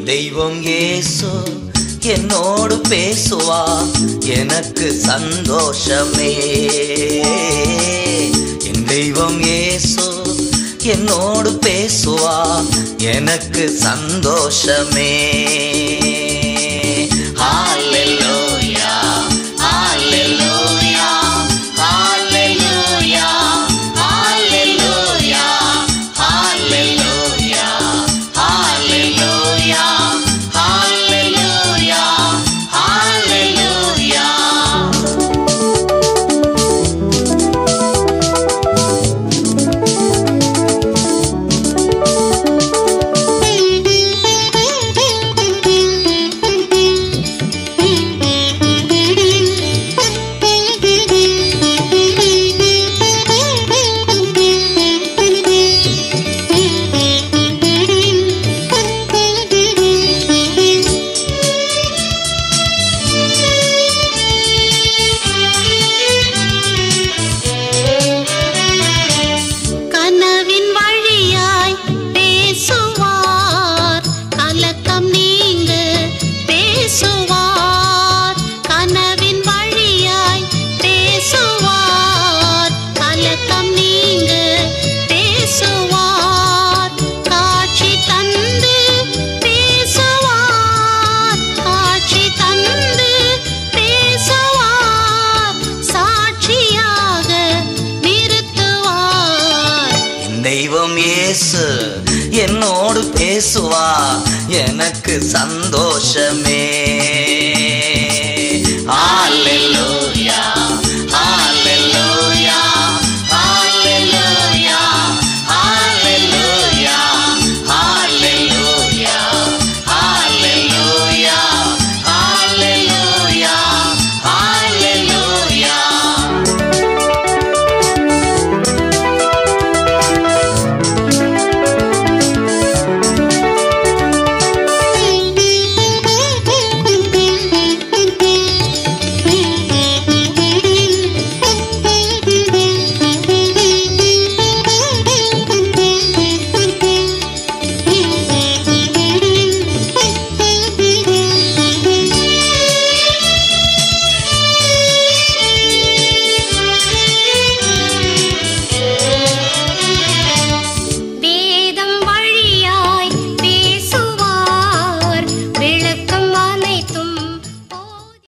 தெய்வம் இயேசு என்னோடு பேசுவா எனக்கு சந்தோஷமே என் தெய்வம் இயேசு என்னோடு பேசுவா எனக்கு சந்தோஷமே ஹalleluya ஹalleluya ஹalleluya ஹalleluya ஹalleluya ஹalleluya ஹalleluya ஹalleluya கனவின் வழியாய் பேசுவார் கலக்கம் நீங்க பேசுவார் கனவின் வழியாய் பேசுவார் கலக்கம் நீங்க பேசுவார் காட்சி தந்து பேசுவார் காட்சி தந்து பேசுவார் சாட்சியாக நிறுத்துவார் என் தெய்வம் இயேசு என்னோடு பேசுவா எனக்கு சந்தோஷமே ஆ